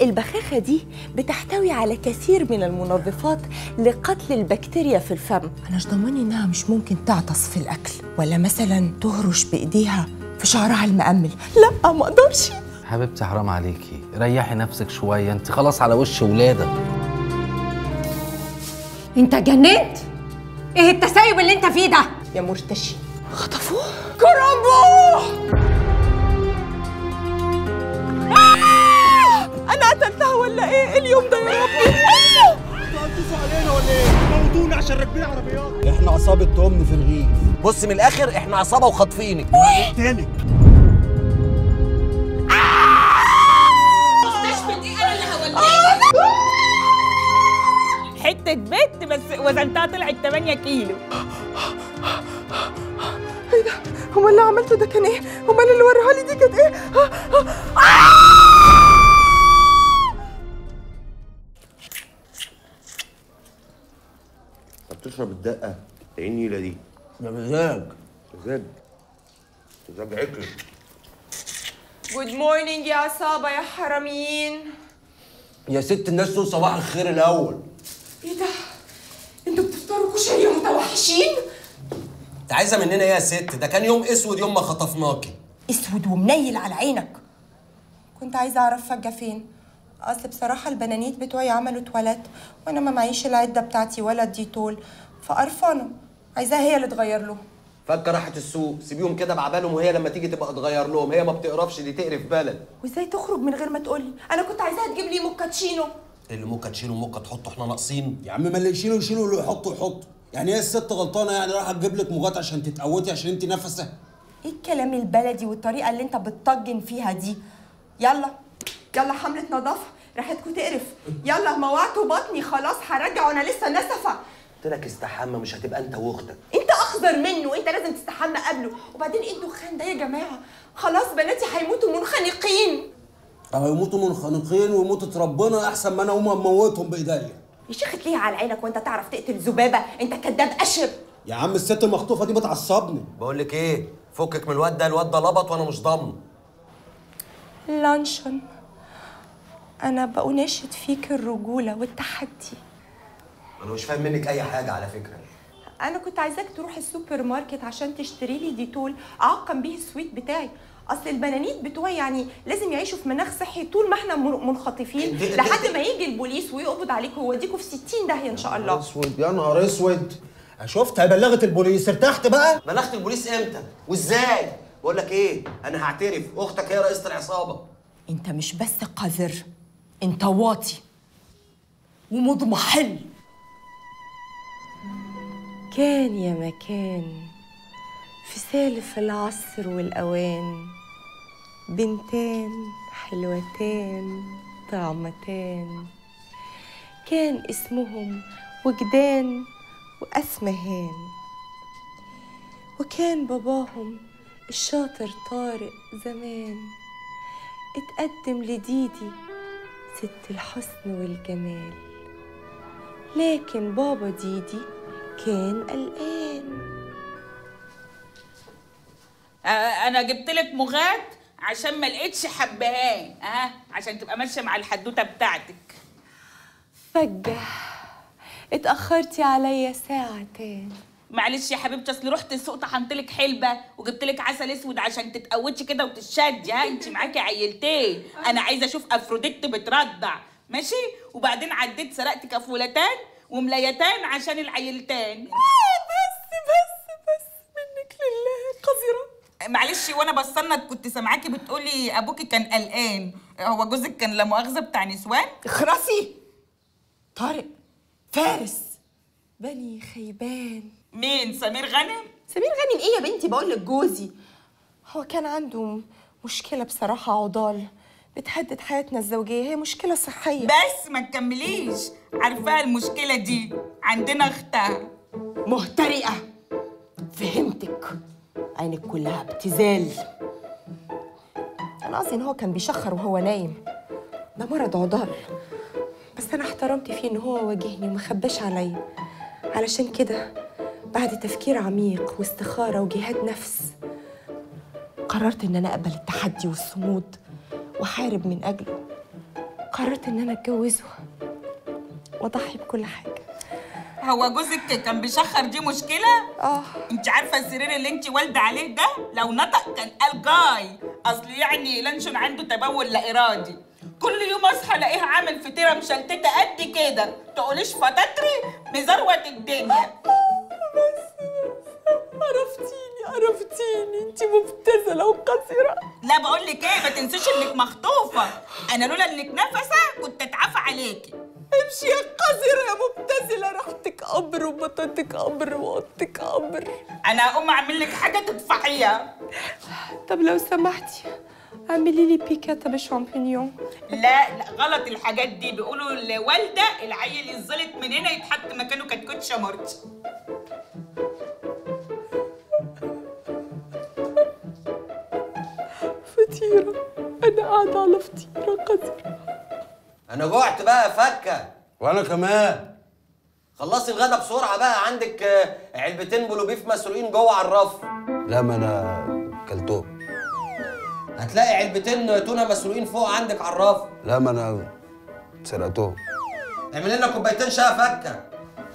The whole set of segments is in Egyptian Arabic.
البخاخة دي بتحتوي على كثير من المنظفات لقتل البكتيريا في الفم أنا مش ضمني إنها مش ممكن تعطس في الأكل ولا مثلا تهرش بإيديها في شعرها المأمل لا ما أقدرش حبيبتي حرام عليكي ريحي نفسك شويه انت خلاص على وش ولاده انت جننت ايه التسيب اللي انت فيه ده يا مرتشي خطفوه كرامبو أنا قتلتها ولا إيه اليوم ده يا ربي احنا عصابة تمن في الرغيف بص من الاخر احنا عصابه وخاطفينك تاني حته بنت بس وزنتها طلعت 8 كيلو هو اللي عملته ده كان إيه؟ أمال اللي وراها لي دي كانت إيه؟ بتشرب الدقة ايه النيلة دي؟ ده مزاج مزاج مزاج عكر جود مورنينج يا عصابة يا حراميين يا ست الناس تقول صباح الخير الاول إيه ده؟ أنتوا بتفطروا كشري متوحشين؟ انت عايزه مننا ايه يا ست ده كان يوم اسود يوم ما خطفناكي اسود ومنيل على عينك كنت عايزه اعرف فجه فين اصل بصراحه البنانيت بتوعي عملوا تواليت وانا ما معيش العده بتاعتي ولا الديتول فقرفانه عايزاها هي اللي تغير له فكه راحت السوق سيبيهم كده بعبالهم وهي لما تيجي تبقى تغير لهم هي ما بتقرفش دي تقرف بلد وازاي تخرج من غير ما تقولي انا كنت عايزاها تجيب لي موكاتشينو اللي موكا تشيله موكا تحطه احنا ناقصين يا عم ما اللي يشيله يشيله واللي يحطه يحطه يعني هي الست غلطانه يعني رايحه تجيب لك مغات عشان تتقوتي عشان انت نفسه ايه الكلام البلدي والطريقه اللي انت بتطجن فيها دي يلا يلا حمله نظافه ريحتكوا تقرف يلا موعته بطني خلاص هرجع وانا لسه نسفه قلت لك استحمى مش هتبقى انت واختك انت اخضر منه انت لازم تستحمى قبله وبعدين ايه الدخان ده يا جماعه خلاص بناتي هيموتوا منخنقين او يموتوا منخنقين ويموتوا ربنا احسن ما انا اقوم اموتهم بايديا يا شيخ ليها على عينك وانت تعرف تقتل ذبابه انت كداب اشر يا عم الست المخطوفه دي بتعصبني بقول لك ايه فكك من الواد ده الواد ده لبط وانا مش ضامنه لانشون انا بأناشد فيك الرجوله والتحدي انا مش فاهم منك اي حاجه على فكره انا كنت عايزاك تروح السوبر ماركت عشان تشتري لي ديتول اعقم بيه السويت بتاعي اصل البنانيت بتوعي يعني لازم يعيشوا في مناخ صحي طول ما احنا من- منخطفين انت- لحد ما يجي البوليس ويقبض عليكم ويوديكوا في 60 داهيه ان شاء الله اسود يا نهار اسود شفتها بلغت البوليس ارتحت بقى بلغت البوليس امتى وازاي بقول لك ايه انا هعترف اختك هي رئيسه العصابه انت مش بس قذر انت واطي ومضمحل كان يا مكان في سالف العصر والأوان بنتان حلوتان طعمتان كان اسمهم وجدان وأسمهان وكان باباهم الشاطر طارق زمان اتقدم لديدي ست الحسن والجمال لكن بابا ديدي كان قلقان آه، انا جبت لك مغات عشان ما لقيتش حبهان اه عشان تبقى ماشيه مع الحدوته بتاعتك فجة اتأخرتي عليا ساعتين معلش يا حبيبتي اصل رحت السوق طحنت لك حلبه وجبت لك عسل اسود عشان تتقوتش كده وتشدي ها انت معاكي عيلتين انا عايزه اشوف افروديت بترضع ماشي وبعدين عديت سرقت كفولتان وملايتان عشان العيلتان بس بس بس منك لله قذرة معلش وانا بستنى كنت سامعاكي بتقولي ابوكي كان قلقان هو جوزك كان لا مؤاخذه بتاع نسوان اخرسي طارق فارس بني خيبان مين سمير غانم سمير غانم ايه يا بنتي بقول لك جوزي هو كان عنده مشكلة بصراحة عضال بتهدد حياتنا الزوجية هي مشكلة صحية بس ما تكمليش عارفاها المشكله دي عندنا اختها مهترئة فهمتك عينك كلها ابتذال أنا قصدي إن هو كان بيشخر وهو نايم ده مرض عضال بس أنا احترمت فيه إن هو واجهني وما خباش عليا علشان كده بعد تفكير عميق واستخارة وجهاد نفس قررت إن أنا أقبل التحدي والصمود وأحارب من أجله قررت ان انا اتجوزه واضحي بكل حاجه هو جوزك كان بيشخر دي مشكله اه انت عارفه السرير اللي انت والده عليه ده لو نطق كان قال جاي اصل يعني لانشون عنده تبول لا ارادي كل يوم اصحى الاقيه عامل فطيره مشلتته قد كده تقوليش فطاطري مزروه الدنيا عرفتيني عرفتيني انت مبتذله وقذره لا بقول لك ايه ما تنسيش انك مخطوفه انا لولا انك نفسه كنت اتعافى عليكي امشي يا قذره يا مبتذله ريحتك قبر وبطنتك قبر واوضتك قبر انا هقوم اعمل لك حاجه تدفعيها طب لو سمحتي اعملي لي بيكاتا بشامبينيون لا لا غلط الحاجات دي بيقولوا الوالده العيل يتزلط من هنا يتحط مكانه كتكوت شمرتي فطيره انا قاعده على فطيره قذره انا جوعت بقى يا فكه وانا كمان خلصي الغدا بسرعه بقى عندك آه، علبتين بلو بيف مسروقين جوه على الرف لا ما انا كلتهم هتلاقي علبتين تونه مسروقين فوق عندك على الرف لا ما انا سرقتهم اعمل لنا كوبايتين شاي فكه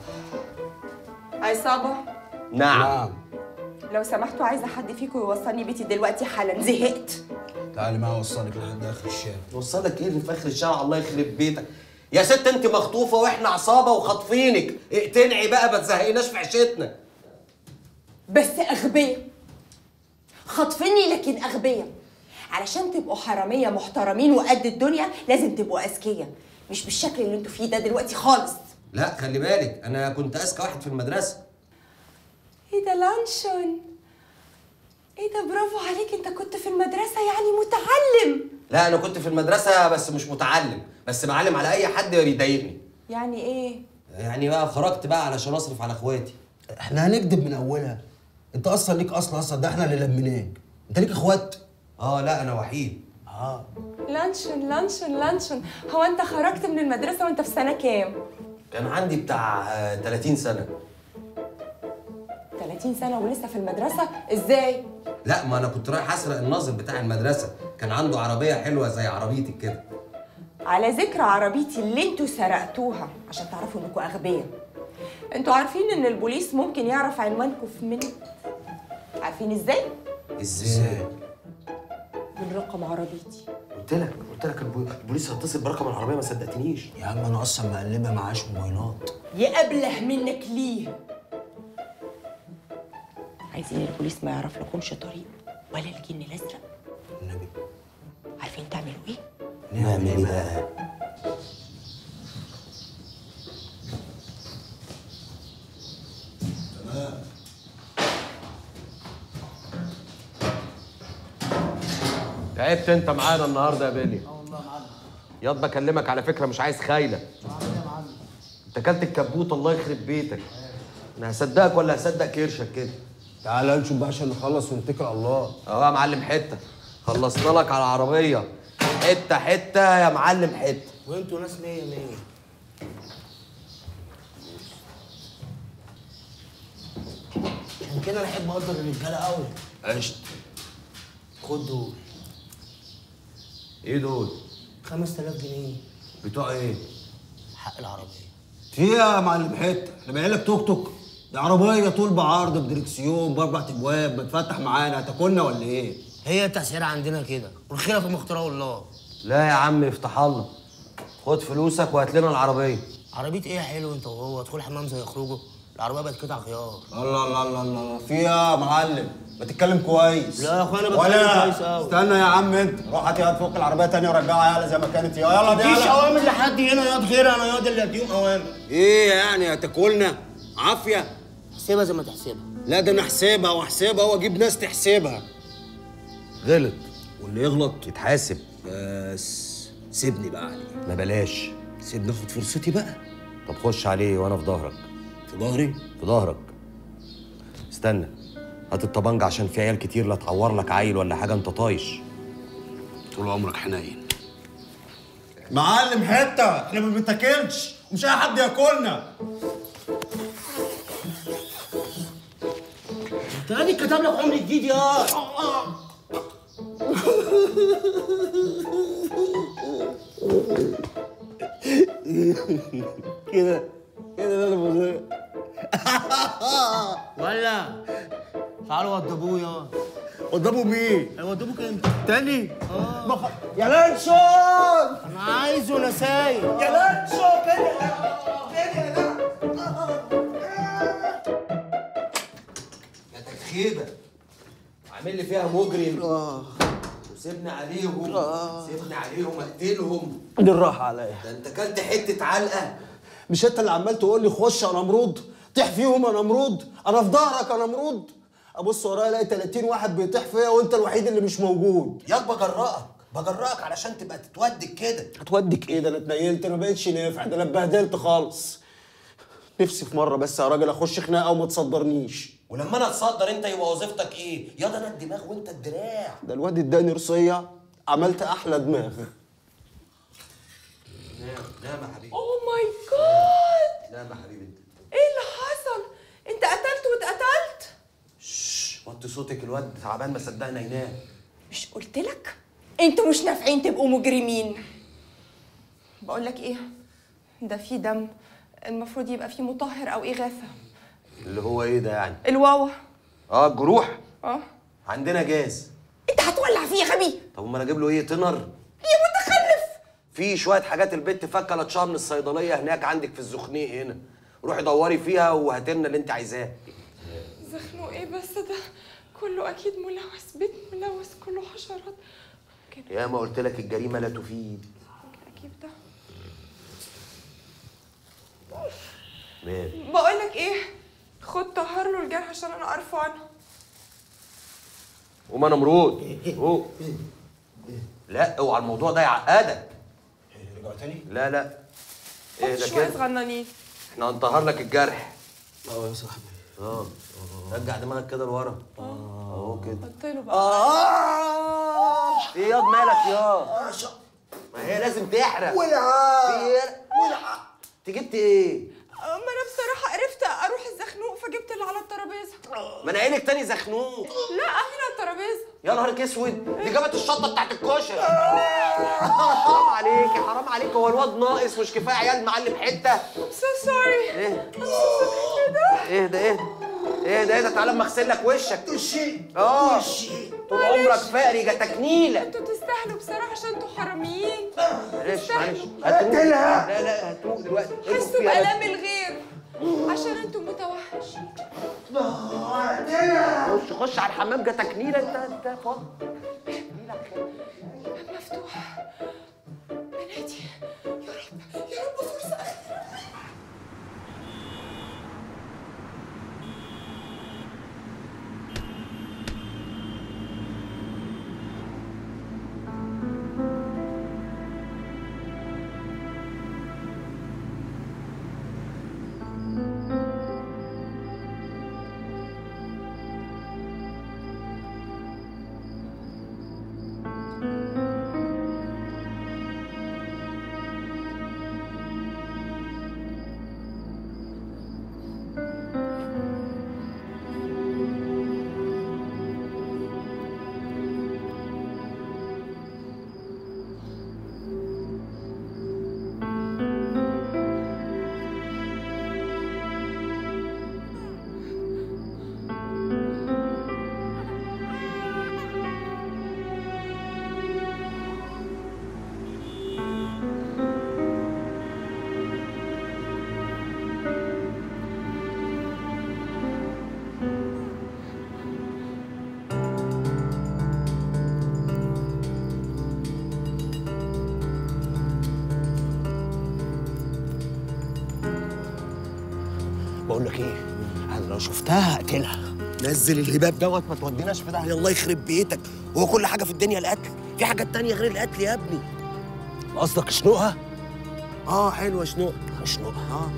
عصابه نعم نعم لو سمحتوا عايزه حد فيكم يوصلني بيتي دلوقتي حالا زهقت تعالي معايا اوصلك لحد اخر الشارع وصلك ايه اللي في اخر الشارع الله يخرب بيتك يا ست انت مخطوفه واحنا عصابه وخاطفينك اقتنعي بقى ما تزهقناش في عيشتنا بس اغبياء خاطفيني لكن اغبياء علشان تبقوا حراميه محترمين وقد الدنيا لازم تبقوا اذكياء مش بالشكل اللي انتوا فيه ده دلوقتي خالص لا خلي بالك انا كنت اذكى واحد في المدرسه ايه ده لانشون ايه ده برافو عليك انت كنت في المدرسه يعني متعلم لا انا كنت في المدرسه بس مش متعلم بس بعلم على اي حد بيضايقني يعني ايه يعني بقى خرجت بقى علشان اصرف على اخواتي احنا هنكذب من اولها انت اصلا ليك اصل اصلا ده احنا اللي لميناك انت ليك اخوات اه لا انا وحيد اه لانشون لانشون لانشون هو انت خرجت من المدرسه وانت في سنه كام كان عندي بتاع آه، 30 سنه 30 سنه ولسه في المدرسه ازاي لا ما انا كنت رايح اسرق الناظر بتاع المدرسه كان عنده عربيه حلوه زي عربيتك كده على ذكر عربيتي اللي انتوا سرقتوها عشان تعرفوا انكم اغبياء انتوا عارفين ان البوليس ممكن يعرف عنوانكم في منت عارفين ازاي ازاي من رقم عربيتي قلت لك قلت لك البو- البوليس هيتصل برقم العربيه ما صدقتنيش يا عم انا اصلا مقلبه معاش موبايلات يقبله منك ليه عايزين البوليس ما يعرف لكمش طريق ولا الجن الازرق النبي عارفين تعملوا ايه نعمل ايه بقى تعبت انت معانا النهارده يا بيلي اه والله يا معلم ياض بكلمك على فكره مش عايز خايله انت اكلت الكبوت الله يخرب بيتك انا هصدقك ولا هصدق كرشك كده تعالى نشوف بقى عشان نخلص ونتكل على الله اهو يا معلم حته خلصنا لك على العربيه حته حته يا معلم حته وانتوا ناس مية مية عشان كده انا احب اقدر الرجاله قوي قشط خد دول ايه دول 5000 جنيه بتوع ايه حق العربيه في ايه يا معلم حته احنا باين لك توك توك دي عربيه طول بعرض بدركسيون باربع ابواب بتفتح معانا هتاكلنا ولا ايه هي التسعيرة عندنا كده والخيرة في مختاره الله لا يا عم افتح الله خد فلوسك وهات لنا العربيه عربية ايه يا حلو انت وهو ادخل حمام زي يخرجوا العربية بقت قطع خيار الله الله الله الله الله في ايه يا معلم ما تتكلم كويس لا يا اخويا انا بتكلم ولا كويس قوي استنى يا عم انت روح هات ياض فوق العربيه تاني ورجعها يلا زي ما كانت يلا يلا دي مفيش يلا اوامر لحد هنا ياض غير انا ياض اللي هديهم اوامر ايه يعني هتاكلنا عافيه احسبها زي ما تحسبها لا ده انا احسبها واحسبها واجيب ناس تحسبها غلط واللي يغلط يتحاسب بس سيبني بقى عليه ما بلاش سيبني اخد فرصتي بقى طب خش عليه وانا في ظهرك في ظهري في ظهرك استنى هات الطبنجة عشان في عيال كتير لا تعور لك عيل ولا حاجه انت طايش طول عمرك حنين معلم حته احنا ما بنتاكلش ومش اي حد ياكلنا انت ادي كتب لك عمر جديد يا كده كده انا مزاج ولا تعالوا وضبوه يا قدامه مين؟ هيوضبوك انت تاني اه يا لانشون انا عايزه وانا سايق يا لانشون كده يا تخيبه عامل لي فيها مجرم وسيبني عليهم سيبني عليهم اقتلهم بالراحه عليا ده انت كلت حته علقه مش انت اللي عمال تقول لي خش يا نمرود طيح فيهم يا نمرود انا في ظهرك يا نمرود ابص ورايا الاقي 30 واحد بيطيح فيا وانت الوحيد اللي مش موجود ياك بجرأك بجرأك علشان تبقى تتودك كده هتودك ايه ده انا اتنيلت انا بقتش نافع ده انا اتبهدلت خالص نفسي في مره بس يا راجل اخش خناقه وما تصدرنيش ولما انا اتصدر انت يبقى وظيفتك ايه يا ده انا الدماغ وانت الدراع ده الواد اداني رصيه عملت احلى دماغ نعم نعم يا حبيبي اوه ماي جاد نعم يا حبيبي انت ايه اللي حصل انت قتلت واتقتلت شش وطي صوتك الواد تعبان ما صدقنا ينام مش قلت لك انتوا مش نافعين تبقوا مجرمين بقول لك ايه ده فيه دم المفروض يبقى فيه مطهر او اغاثه اللي هو ايه ده يعني الواوا اه الجروح اه عندنا جاز انت هتولع فيه يا غبي طب امال اجيب له ايه تنر يا متخلف في شويه حاجات البت فكه لطشها من الصيدليه هناك عندك في الزخنيق هنا روحي دوري فيها وهاتي لنا اللي انت عايزاه زخنوق ايه بس ده كله اكيد ملوث بيت ملوث كله حشرات ممكن يا ما قلت لك الجريمه لا تفيد ممكن اجيب ده مال بقول لك ايه خد طهر له الجرح عشان انا قرفانه قوم انا مرود قوم لا اوعى الموضوع ده يعقدك رجع تاني لا لا ايه ده شويه كده صغننين احنا هنطهر لك الجرح اه يا صاحبي اه رجع دماغك كده لورا اهو كده قلت له بقى في ايه ياض مالك يا ما هي لازم تحرق ولع في ايه ولع انت جبت ايه ما انا بصراحه عرفت اروح الزخنوق فجبت اللي على الترابيزه ما انا عينك تاني زخنوق لا هنا الترابيزه يا نهارك اسود دي جابت الشطه بتاعت الكشري حرام عليك حرام عليك هو الواد ناقص مش كفايه عيال معلم حته سو سوري ايه ايه ده ايه ايه ده ايه ده تعالى اما اغسل لك وشك وشي اه طول عمرك فقري جاتك نيله انتوا تستاهلوا بصراحه عشان انتوا حراميين معلش معلش هتروق لا لا هتروق دلوقتي ارقص حسوا فيها بألام الغير عشان انتوا متوحشين خش خش على الحمام جاتك نيله انت انت فاضي مفتوح بنادي يا رب يا رب فرصه أخيرة. بقول لك ايه انا لو شفتها هقتلها نزل الهباب دوت ما توديناش في داهيه الله يخرب بيتك هو كل حاجه في الدنيا القتل في حاجات تانية غير القتل يا ابني قصدك اشنقها اه حلوه اشنقها اشنقها اه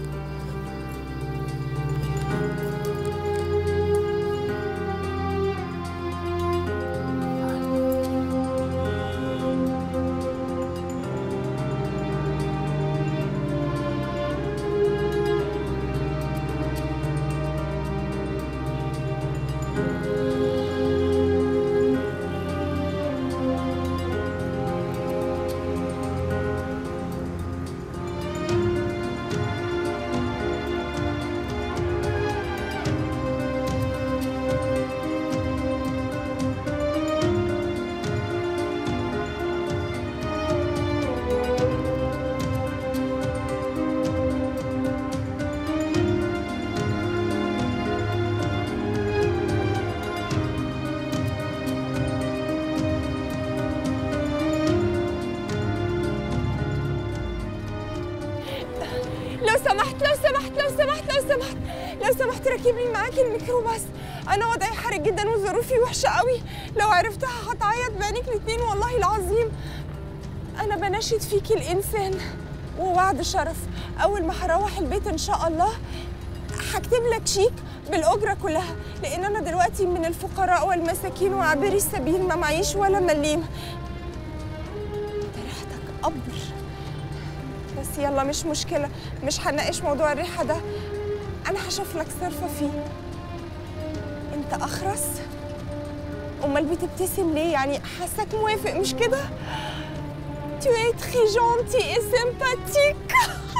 سمحت ركب لي معاكي الميكروباص انا وضعي حرج جدا وظروفي وحشه قوي لو عرفتها هتعيط بعينيك الاتنين والله العظيم انا بناشد فيكي الانسان ووعد شرف اول ما هروح البيت ان شاء الله هكتب لك شيك بالاجره كلها لان انا دلوقتي من الفقراء والمساكين وعابري السبيل ما معيش ولا مليم انت ريحتك قبر بس يلا مش مشكله مش هناقش موضوع الريحه ده انا هشوف لك صرفه فيه انت اخرس امال بتبتسم ليه يعني حاسك موافق مش كده Tu es très gentil et sympathique.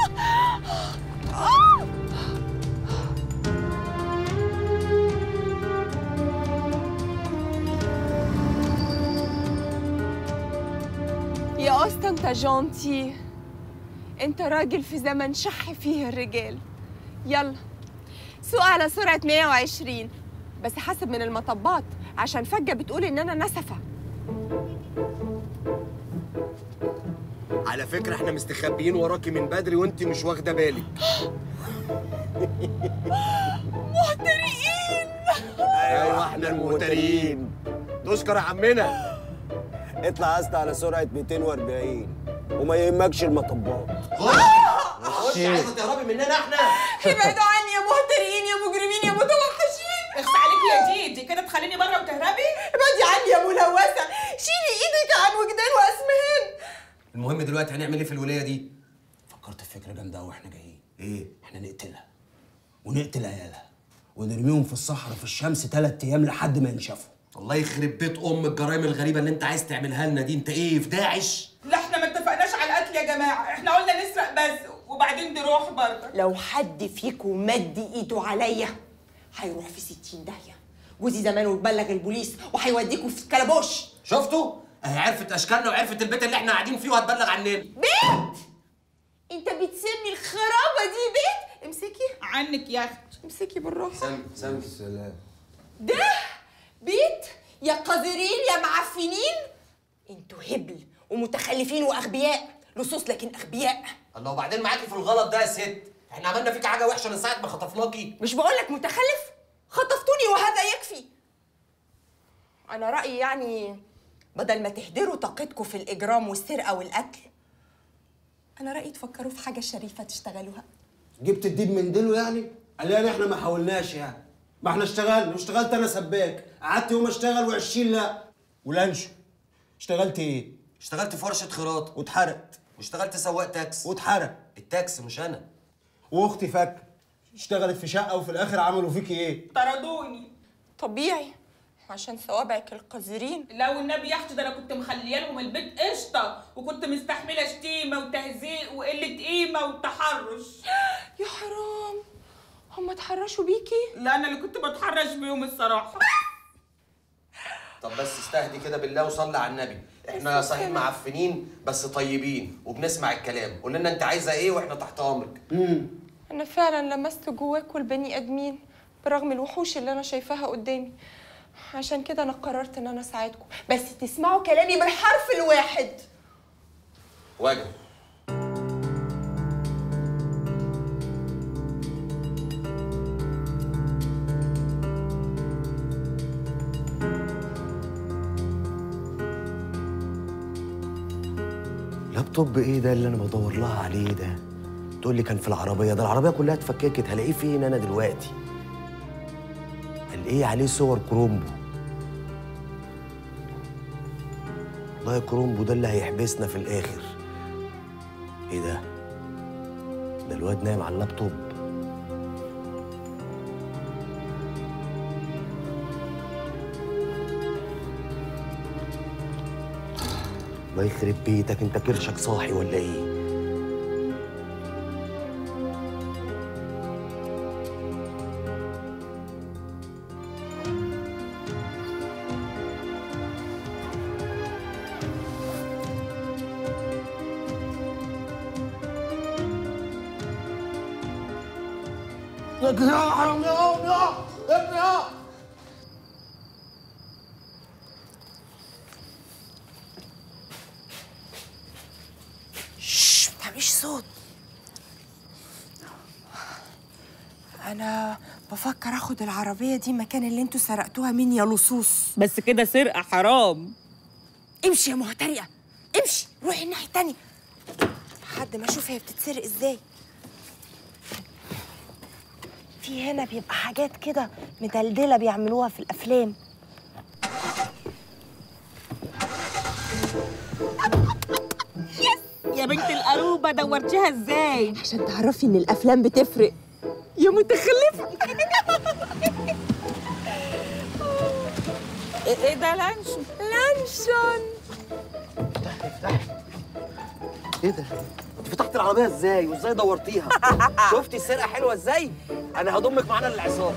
Ah يا اسطى انت جونتي انت راجل في زمن شح فيه الرجال يلا سوق على سرعة 120 بس حسب من المطبات عشان فجأة بتقول ان انا نسفة على فكره احنا مستخبيين وراكي من بدري وانت مش واخده بالك محترقين ايوه احنا المهتريين تشكر يا عمنا اطلع يا اسطى على سرعه 240 وما يهمكش المطبات خش عايزه تهربي مننا احنا ابعدوا عني يا مهترئين يا مجرمين يا متوحشين اخس عليكي يا ديدي كده تخليني بره وتهربي ابعدي عني يا ملوثة شيلي ايدك عن وجدان واسمهان المهم دلوقتي هنعمل ايه في الولايه دي فكرت في فكره جامده قوي واحنا جايين ايه احنا نقتلها ونقتل عيالها ونرميهم في الصحراء في الشمس ثلاث ايام لحد ما ينشفوا الله يخرب بيت ام الجرايم الغريبه اللي انت عايز تعملها لنا دي انت ايه في داعش لا احنا ما اتفقناش على القتل يا جماعه احنا قلنا نسرق بس وبعدين نروح برضه لو حد فيكم مد ايده عليا هيروح في ستين داهية جوزي زمانه اتبلغ البوليس وهيوديكوا في كلبوش شفتوا اهي عرفت اشكالنا وعرفت البيت اللي احنا قاعدين فيه وهتبلغ عننا بيت انت بتسمي الخرابة دي بيت امسكي عنك يا اخت امسكي بالراحة سامي سامي السلام ده بيت يا قذرين يا معفنين انتوا هبل ومتخلفين واغبياء لصوص لكن اغبياء الله وبعدين معاكي في الغلط ده يا ست احنا عملنا فيك حاجه وحشه من ساعه ما خطفناكي مش بقولك متخلف خطفتوني وهذا يكفي انا رايي يعني بدل ما تهدروا طاقتكم في الاجرام والسرقه والقتل انا رايي تفكروا في حاجه شريفه تشتغلوها جبت الديب من ديله يعني؟ قال يعني احنا ما حاولناش يعني ما احنا اشتغلنا واشتغلت انا سباك قعدت يوم اشتغل و20 لا ولانشو اشتغلت ايه؟ اشتغلت في ورشه خراط واتحرقت واشتغلت سواق تاكس واتحرق التاكس مش انا واختي فك اشتغلت في شقه وفي الاخر عملوا فيكي ايه؟ طردوني طبيعي عشان صوابعك القذرين لو النبي يا اختي ده انا كنت مخليه لهم البيت قشطه وكنت مستحمله شتيمه وتهزيق وقله قيمه وتحرش يا حرام هم اتحرشوا بيكي لا انا اللي كنت بتحرش بيهم الصراحه طب بس استهدي كده بالله وصلي على النبي احنا صحيح معفنين بس طيبين وبنسمع الكلام قول لنا انت عايزه ايه واحنا تحت امرك انا فعلا لمست جواكوا البني ادمين برغم الوحوش اللي انا شايفاها قدامي عشان كده انا قررت ان انا اساعدكم بس تسمعوا كلامي بالحرف الواحد واجب لابتوب ايه ده اللي انا بدور لها عليه ده تقول لي كان في العربيه ده العربيه كلها اتفككت هلاقيه فين انا دلوقتي قال ايه عليه صور كرومبو والله كرومبو ده اللي هيحبسنا في الاخر ايه ده ده الواد نايم على اللابتوب الله يخرب بيتك انت كرشك صاحي ولا ايه يا جماعه حرام يا ام يا ابني يا شش ما تعمليش صوت انا بفكر اخد العربيه دي مكان اللي انتوا سرقتوها مني يا لصوص بس كده سرقه حرام امشي يا مهترئه امشي روحي الناحيه التانيه لحد ما اشوف هي بتتسرق ازاي في هنا بيبقى حاجات كده مدلدله بيعملوها في الافلام يا بنت القروبه دورتيها ازاي عشان تعرفي ان الافلام بتفرق يا متخلفه ايه إيه ده لانشو لانشون ايه ده؟ انت فتحت العربيه ازاي وازاي دورتيها؟ شفتي السرقه حلوه ازاي؟ انا هضمك معانا للعصابه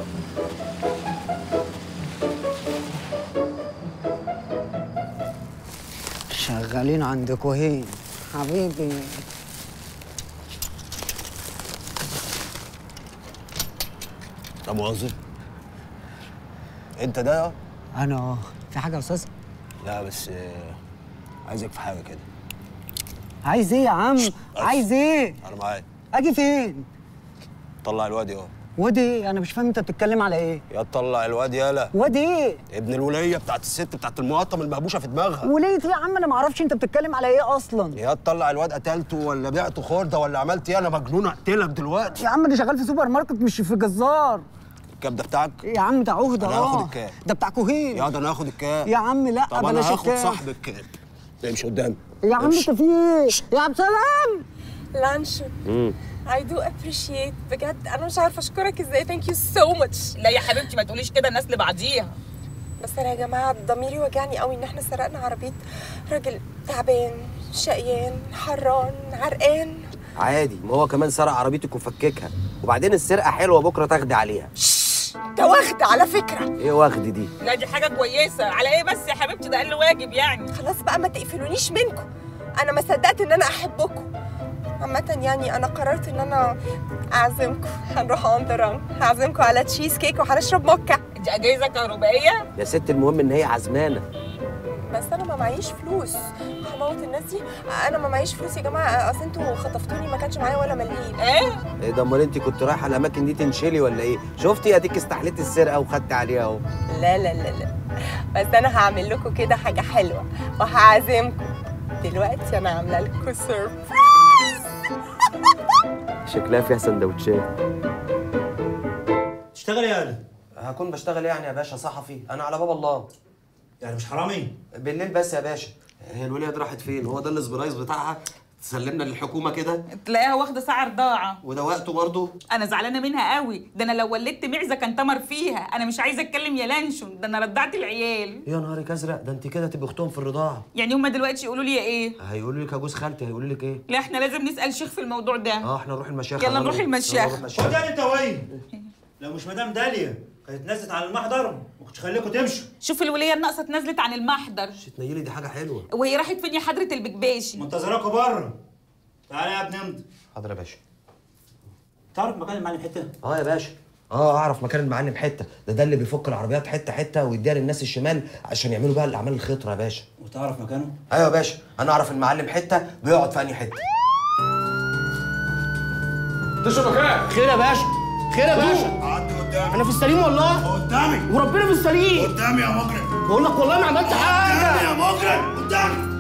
شغالين عند كوهين حبيبي لا مؤاخذة انت ده انا اه في حاجه يا استاذ لا بس آه، عايزك في حاجه كده عايز ايه يا عم عايز ايه انا معاك اجي فين طلع الواد اهو واد ايه انا مش فاهم انت بتتكلم على ايه يا تطلع الواد يالا واد ايه ابن الوليه بتاعت الست بتاعت المقطم المهبوشه في دماغها وليه إيه يا عم انا ما اعرفش انت بتتكلم على ايه اصلا يا تطلع الواد قتلته ولا بعته خرده ولا عملت ايه انا مجنون اقتلك دلوقتي يا عم انا شغال في سوبر ماركت مش في جزار الكاب ده بتاعك يا عم ده عهده انا هاخد اه الكاب ده بتاع كوهين يا ده انا هاخد الكاب يا عم لا طب بلاش انا هاخد الكاب. صاحب الكاب امشي قدامي يا عم امشي. انت في ايه يا عبد السلام لانشون مم. I do appreciate بجد انا مش عارفه اشكرك ازاي thank you so much لا يا حبيبتي ما تقوليش كده الناس لبعضيها بس انا يا جماعه ضميري وجعني قوي ان احنا سرقنا عربيه راجل تعبان شقيان حران عرقان عادي ما هو كمان سرق عربيتك وفككها وبعدين السرقه حلوه بكره تاخدي عليها ده واخد على فكره ايه واخد دي لا دي حاجه كويسه على ايه بس يا حبيبتي ده اقل واجب يعني خلاص بقى ما تقفلونيش منكم انا ما صدقت ان انا احبكم عامة يعني انا قررت ان انا اعزمكم هنروح اون ذا ران هعزمكم على تشيز كيك وهنشرب موكا دي اجهزه كهربائيه يا ست المهم ان هي عزمانه بس انا ما معيش فلوس هموت الناس دي انا ما معيش فلوس يا جماعه اصل انتوا خطفتوني ما كانش معايا ولا مليم ايه ايه ده امال انت كنت رايحه الاماكن دي تنشلي ولا ايه شفتي اديك استحليت السرقه وخدت عليها اهو لا لا لا لا بس انا هعمل لكم كده حاجه حلوه وهعزمكم دلوقتي انا عامله لكم سربرايز شكلها فيها سندوتشات تشتغل يا ادم هكون بشتغل يعني يا باشا صحفي انا على باب الله يعني مش حرامي بالليل بس يا باشا هي الوليه دي راحت فين هو ده الاسبرايز بتاعها تسلمنا للحكومه كده تلاقيها واخده ساعه رضاعه وده وقته برضه انا زعلانه منها قوي ده انا لو ولدت معزه كان تمر فيها انا مش عايزه اتكلم يا لانشون ده انا رضعت العيال يا نهارك ازرق ده انت كده تبقى اختهم في الرضاعه يعني هما دلوقتي يقولوا لي ايه هيقولوا لك يا جوز خالتي هيقولوا لك ايه لا احنا لازم نسال شيخ في الموضوع ده اه احنا نروح المشايخ يلا هنعمل نروح إيه؟ المشايخ. يلا نروح المشايخ. خد يعني انت وين لو مش مدام داليا كانت نزلت على المحضر ما كنتش خليكم تمشوا شوف الوليه الناقصه اتنازلت عن المحضر تنيلي دي حاجه حلوه وهي راحت فين يا حضره البكباشي منتظراكوا بره تعالى يا ابني امضي حاضر يا باشا تعرف مكان المعلم حته اه يا باشا اه اعرف مكان المعلم حته ده ده اللي بيفك العربيات حته حته ويديها للناس الشمال عشان يعملوا بقى الاعمال الخطره يا باشا وتعرف مكانه ايوه يا باشا انا اعرف المعلم حته بيقعد في انهي حته تشرب مكان خير يا باشا خير يا باشا عدي قدامي انا في السليم والله قدامي وربنا في السليم قدامي يا مجرم بقول لك والله ما عملت حاجه قدامي يا مجرم قدامي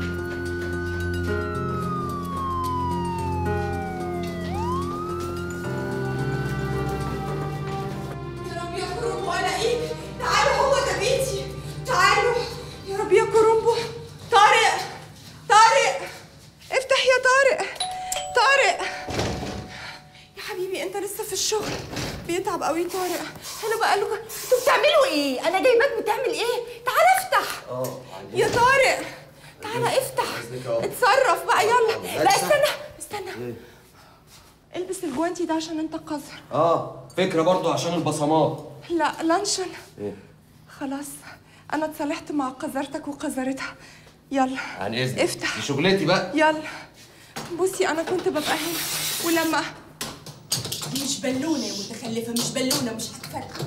يا رب يا كرومبو الاقيك تعالوا هو ده بيتي تعالوا يا رب يا كرومبو طارق طارق افتح يا طارق طارق يا حبيبي انت لسه في الشغل بيتعب قوي طارق انا بقى له انتوا بتعملوا ايه انا جايباك بتعمل ايه تعال افتح اه يا طارق تعالى افتح اتصرف بقى يلا لا استنى استنى البس الجوانتي ده عشان انت قذر اه فكره برضو عشان البصمات لا لانشون ايه خلاص انا اتصالحت مع قذرتك وقذرتها يلا عن اذنك افتح دي شغلتي بقى يلا بصي انا كنت ببقى هنا ولما دي مش بالونه يا متخلفه مش بالونه مش هتفرق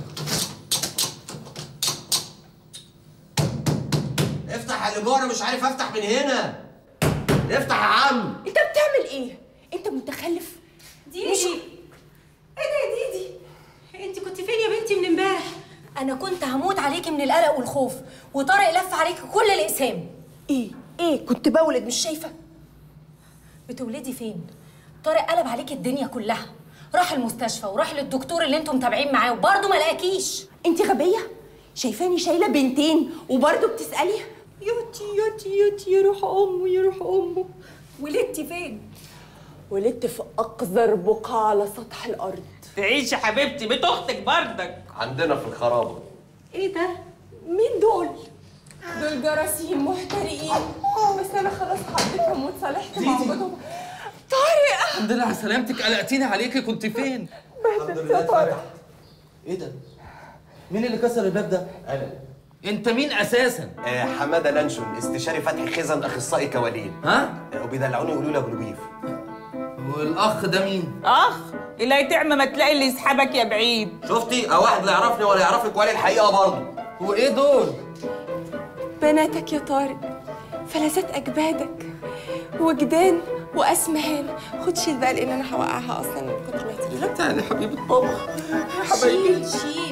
افتح يا لجوه انا مش عارف افتح من هنا افتح يا عم انت بتعمل ايه انت متخلف ديدي ايه ده يا ديدي انت كنت فين يا بنتي من امبارح انا كنت هموت عليكي من القلق والخوف وطارق لف عليكي كل الاقسام ايه ايه كنت بولد مش شايفه بتولدي فين طارق قلب عليكي الدنيا كلها راح المستشفى وراح للدكتور اللي انتم متابعين معاه وبرضه ما لقاكيش انت غبيه شايفاني شايله بنتين وبرضه بتسالي يوتي يوتي يوتي يا روح امه يا روح امه ولدتي فين ولدت في اقذر بقعه على سطح الارض تعيش يا حبيبتي بيت اختك بردك عندنا في الخرابه ايه ده مين دول دول جراثيم محترقين بس انا خلاص حبيت اموت صالحت مع وجودهم طارق الحمد لله على سلامتك قلقتيني عليكي كنت فين بهدلت يا طارق ايه ده مين اللي كسر الباب ده انا انت مين اساسا آه حماده لانشون استشاري فتحي خزن اخصائي كوالين ها آه، وبيدلعوني يقولوا لي ابو لبيف والاخ ده مين اخ اللي تعمى ما تلاقي اللي يسحبك يا بعيد شفتي اه واحد لا يعرفني ولا يعرفك ولا الحقيقه برضه هو ايه دول بناتك يا طارق فلذات اجبادك وجدان واسمهان خد شيل بقى لان انا هوقعها اصلا من كتر ما هي لا تعالي حبيبه بابا يا حبايبي شيل شيل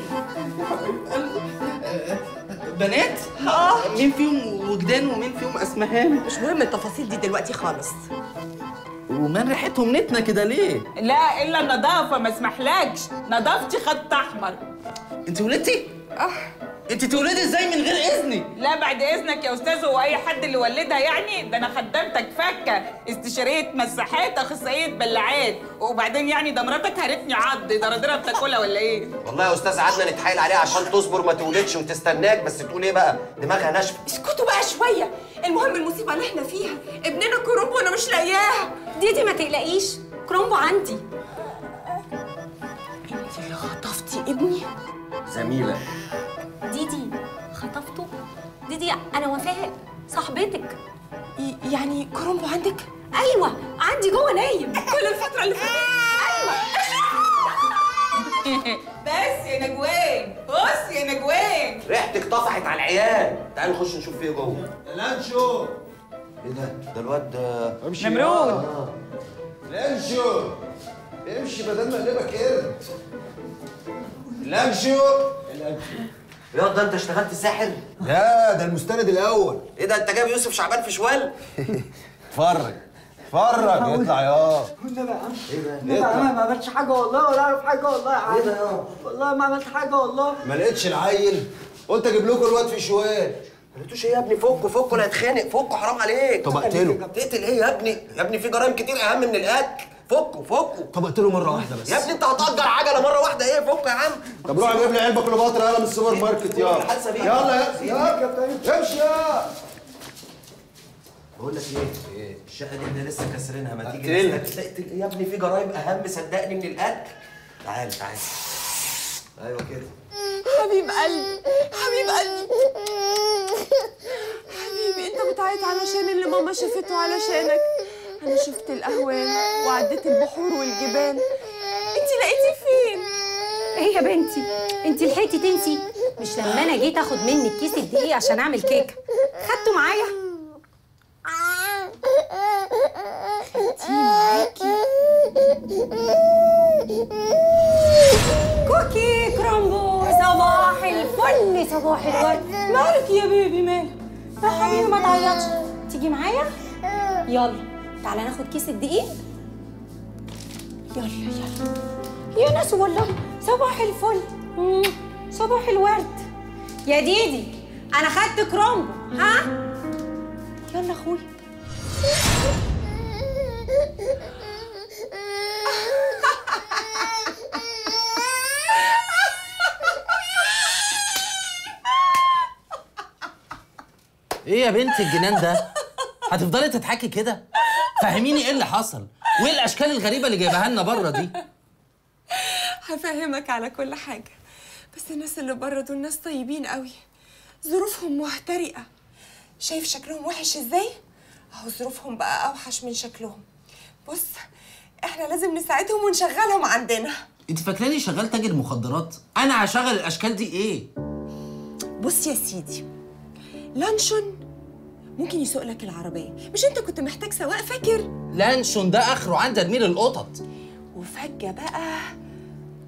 بنات اه مين فيهم وجدان ومين فيهم اسمهان مش مهم التفاصيل دي دلوقتي خالص ومال ريحتهم نتنه كده ليه لا الا النظافه ما اسمحلكش نظافتي خط احمر انت ولدتي انت تولدي ازاي من غير اذني لا بعد اذنك يا استاذ هو اي حد اللي ولدها يعني ده انا خدمتك فكه استشاريه مساحات اخصائيه بلعات وبعدين يعني ده مراتك هرتني عض ضرادرها بتاكلها ولا ايه والله يا استاذ قعدنا نتحايل عليها عشان تصبر ما تولدش وتستناك بس تقول ايه بقى دماغها ناشفه اسكتوا بقى شويه المهم المصيبه اللي احنا فيها ابننا كروب وانا مش لاقياها ديدي ما تقلقيش كرومبو عندي انت اللي خطفتي ابني زميله ديدي خطفته ديدي انا وفاء صاحبتك ي- يعني كرومبو عندك ايوه عندي جوه نايم كل الفتره اللي فاتت ايوه بس يا نجوان بص يا نجوان ريحتك طفحت على العيال تعالي نخش نشوف فيه جوه لانشو ايه ده ده الواد ده امشي نمرود. آه. لانشو امشي بدل ما اقلبك قرد لانشو يا ده انت اشتغلت ساحر لا ده المستند الاول ايه ده انت جايب يوسف شعبان في شوال اتفرج اتفرج اطلع يا والنبي يا عم ايه ده والنبي يا عم ما عملتش حاجه والله ولا اعرف حاجه والله يا عم ايه ده يا والله ما عملت حاجه والله ما لقيتش العيل قلت اجيب لكم الواد في شوال ما لقيتوش ايه يا ابني فكوا فكوا لا يتخانق فكوا حرام عليك طب اقتله تقتل ايه يا ابني يا ابني في جرائم كتير اهم من القتل فكوا فكوا طب اقتله مره واحده بس يا ابني انت هتأجر عجله مره واحده ايه فك يا عم طب روح جيب لي علبه كليوباترا يلا من السوبر ماركت يلا الحادثة دي. يلا يلا امشي يا بقول لك ايه ايه الشقه دي احنا لسه كاسرينها ما تيجي اقتلها. نستك- تقتل يا ابني في جرايم اهم صدقني من القتل تعال تعال ايوه كده حبيب قلبي حبيب قلبي حبيبي انت بتعيط علشان اللي ماما شافته علشانك انا شفت الاهوال وعديت البحور والجبال انت لقيتي فين ايه يا بنتي انت لحقتي تنسي مش لما انا جيت اخد منك كيس الدقيق عشان اعمل كيكه خدته معايا كوكي كرومبو صباح الفل صباح الورد مالك يا بيبي مالك يا حبيبي ما تعيطش تيجي معايا يلا تعالى ناخد كيس الدقيق يلا يلا يا ناس والله صباح الفل مم، صباح الورد يا ديدي انا خدت كرومبو ها يلا اخويا ايه يا بنت الجنان ده هتفضلي تضحكي كده فهميني ايه اللي حصل وايه الاشكال الغريبه اللي جايبها لنا بره دي هفهمك على كل حاجة بس الناس اللي بره دول ناس طيبين قوي ظروفهم محترقة شايف شكلهم وحش ازاي؟ اهو ظروفهم بقى اوحش من شكلهم بص احنا لازم نساعدهم ونشغلهم عندنا انت فاكراني شغال تاجر مخدرات انا هشغل الاشكال دي ايه بص يا سيدي لانشون ممكن يسوق لك العربية مش انت كنت محتاج سواق فاكر؟ لانشون ده اخره عند تدمير القطط وفجأة بقى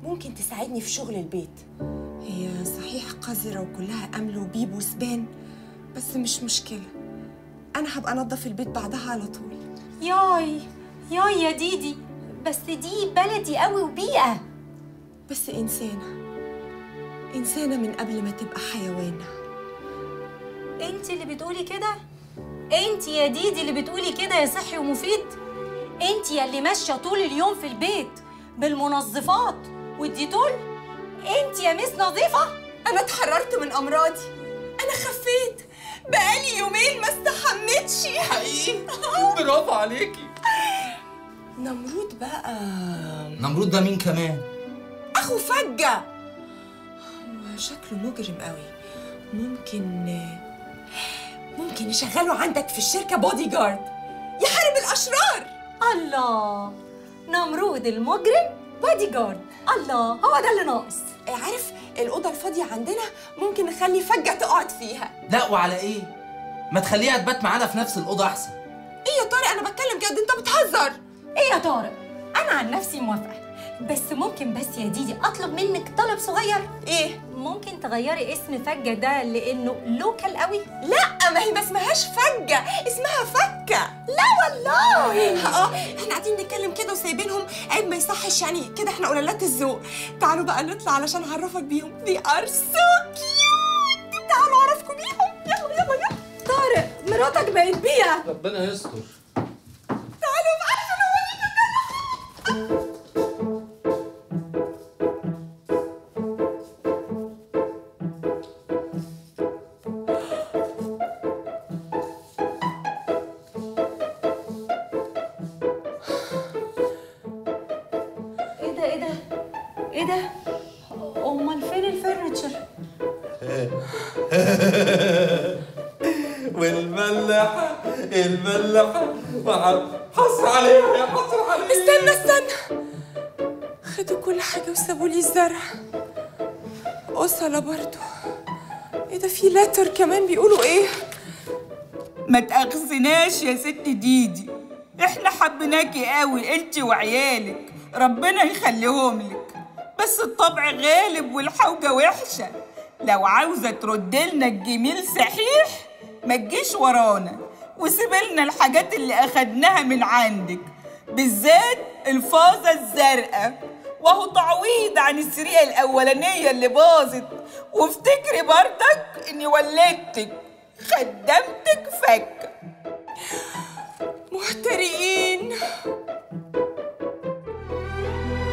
ممكن تساعدني في شغل البيت هي صحيح قذرة وكلها أمل وبيب وسبان بس مش مشكلة أنا هبقى أنظف البيت بعدها على طول ياي ياي يا ديدي بس دي بلدي قوي وبيئة بس إنسانة إنسانة من قبل ما تبقى حيوانة انت اللي بتقولي كده انت يا ديدي اللي بتقولي كده يا صحي ومفيد انت يا اللي ماشيه طول اليوم في البيت بالمنظفات والديتول انت يا مس نظيفه أنا اتحررت من أمراضي أنا خفيت بقالي يومين ما استحمتش حقيقي برافو عليكي نمرود بقى نمرود ده مين كمان أخو فجة هو شكله مجرم قوي ممكن ممكن نشغله عندك في الشركة بودي جارد يحارب الأشرار الله نمرود المجرم بودي جارد الله هو ده اللي ناقص عارف الأوضة الفاضية عندنا ممكن نخلي فجة تقعد فيها لا وعلى ايه ما تخليها تبات معانا في نفس الاوضه احسن إيه يا طارق أنا بتكلم جد أنت بتهزر ايه يا طارق انا عن نفسي موافقه بس ممكن بس يا ديدي اطلب منك طلب صغير ايه ممكن تغيري اسم فجه ده لانه لوكال قوي لا ما هي ما اسمهاش فجة اسمها فكة لا والله اه احنا قاعدين نتكلم كده وسايبينهم عيب ما يصحش يعني كده احنا قلالات الذوق تعالوا بقى نطلع علشان اعرفك بيهم دي ار سو كيوت تعالوا اعرفكم بيهم يلا يلا يلا طارق مراتك بقت بيها ربنا يستر تعالوا بقى عشان اوريكم ايه ده ايه ده ايه ده امال فين الفرنتشر والملاحة الملاحة حصر عليها يا حصر عليها استنى استنى خدوا كل حاجة وسابوا لي الزرع أصلة برضو ايه ده في لاتر كمان بيقولوا ايه ما تأخذناش يا ست ديدي احنا حبيناكي قوي انت وعيالك ربنا يخليهم لك بس الطبع غالب والحوجة وحشة لو عاوزة تردلنا الجميل صحيح ما تجيش ورانا وسيبلنا الحاجات اللي أخدناها من عندك بالذات الفازة الزرقاء وهو تعويض عن السرقة الأولانية اللي باظت وافتكري بردك إني ولدتك خدمتك فك محترقين